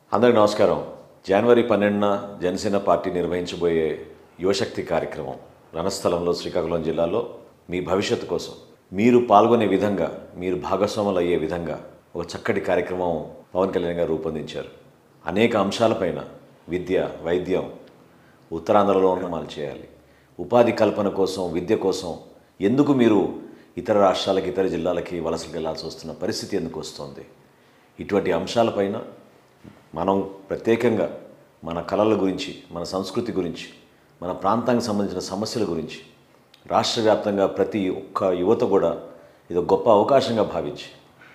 అందరికీ నమస్కారం జనవరి పన్నెండున జనసేన పార్టీ నిర్వహించబోయే యువశక్తి కార్యక్రమం రణస్థలంలో శ్రీకాకుళం జిల్లాలో మీ భవిష్యత్తు కోసం మీరు పాల్గొనే విధంగా మీరు భాగస్వాములు అయ్యే విధంగా ఒక చక్కటి కార్యక్రమం పవన్ కళ్యాణ్ గారు రూపొందించారు అనేక అంశాలపైన విద్య వైద్యం ఉత్తరాంధ్రలో అమలు చేయాలి ఉపాధి కల్పన కోసం విద్య కోసం ఎందుకు మీరు ఇతర రాష్ట్రాలకి ఇతర జిల్లాలకి వలసలకు వెళ్లాల్సి వస్తున్న పరిస్థితి ఎందుకు వస్తుంది ఇటువంటి అంశాలపైన మనం ప్రత్యేకంగా మన కళల గురించి మన సంస్కృతి గురించి మన ప్రాంతానికి సంబంధించిన సమస్యల గురించి రాష్ట్ర వ్యాప్తంగా ప్రతి ఒక్క యువత కూడా ఇది ఒక గొప్ప అవకాశంగా భావించి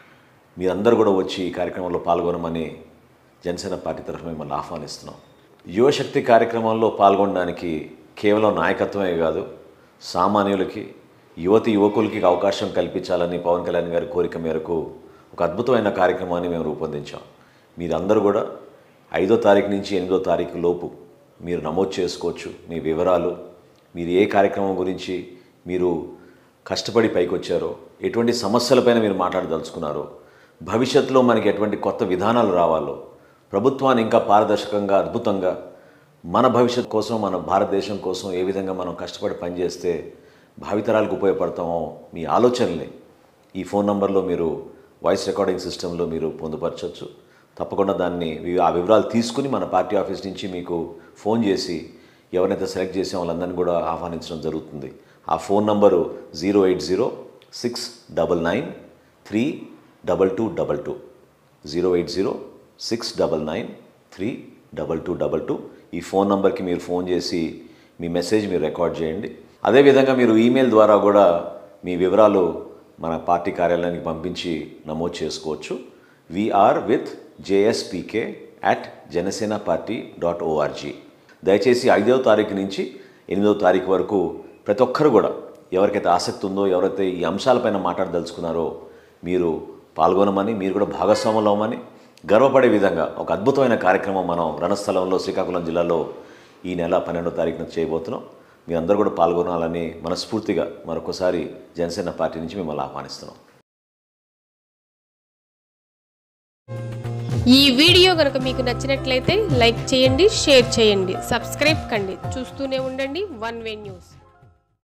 మీరందరూ కూడా వచ్చి ఈ కార్యక్రమంలో పాల్గొనమని జనసేన పార్టీ తరఫున మిమ్మల్ని ఆహ్వానిస్తున్నాం యువశక్తి కార్యక్రమంలో పాల్గొనడానికి కేవలం నాయకత్వమే కాదు సామాన్యులకి యువతి యువకులకి అవకాశం కల్పించాలని పవన్ కళ్యాణ్ గారి కోరిక మేరకు ఒక అద్భుతమైన కార్యక్రమాన్ని మేము రూపొందించాం మీరందరూ కూడా ఐదో తారీఖు నుంచి ఎనిమిదో తారీఖు లోపు మీరు నమోదు చేసుకోవచ్చు మీ వివరాలు మీరు ఏ కార్యక్రమం గురించి మీరు కష్టపడి పైకి వచ్చారో ఎటువంటి సమస్యలపైన మీరు మాట్లాడదలుచుకున్నారో భవిష్యత్తులో మనకి ఎటువంటి కొత్త విధానాలు రావాలో ప్రభుత్వాన్ని ఇంకా పారదర్శకంగా అద్భుతంగా మన భవిష్యత్ కోసం మన భారతదేశం కోసం ఏ విధంగా మనం కష్టపడి పనిచేస్తే భావితరాలకు ఉపయోగపడతామో మీ ఆలోచనల్ని ఈ ఫోన్ నంబర్లో మీరు వాయిస్ రికార్డింగ్ సిస్టంలో మీరు పొందుపరచవచ్చు తప్పకుండా దాన్ని వి- ఆ వివరాలు తీసుకుని మన పార్టీ ఆఫీస్ నుంచి మీకు ఫోన్ చేసి ఎవరినైతే సెలెక్ట్ చేసే వాళ్ళందరినీ కూడా ఆహ్వానించడం జరుగుతుంది ఆ phone number zero eight zero six double nine three double two double two zero eight zero six double nine three double two double two ఈ ఫోన్ నంబర్కి మీరు ఫోన్ చేసి మీ మెసేజ్ మీరు రికార్డ్ చేయండి అదేవిధంగా మీరు ఈమెయిల్ ద్వారా కూడా మీ వివరాలు మన పార్టీ కార్యాలయానికి పంపించి నమోదు చేసుకోవచ్చు we are with JSPK at Janasena party dot ORG దయచేసి ఐదవ తారీఖు నుంచి ఎనిమిదవ తారీఖు వరకు ప్రతి ఒక్కరు కూడా ఎవరికైతే ఆసక్తి ఉందో ఎవరైతే ఈ అంశాలపైన మాట్లాడదలుచుకున్నారో మీరు పాల్గొనమని మీరు కూడా భాగస్వాములు అవ్వమని గర్వపడే విధంగా ఒక అద్భుతమైన కార్యక్రమం మనం రణస్థలంలో శ్రీకాకుళం జిల్లాలో ఈ నెల పన్నెండో తారీఖున చేయబోతున్నాం మీరందరూ కూడా పాల్గొనాలని మనస్ఫూర్తిగా మరొకసారి జనసేన పార్టీ నుంచి మిమ్మల్ని ఆహ్వానిస్తున్నాం ఈ వీడియో కనుక మీకు నచ్చినట్లయితే లైక్ చేయండి షేర్ చేయండి సబ్స్క్రైబ్ కండి చూస్తూనే ఉండండి వన్ వే న్యూస్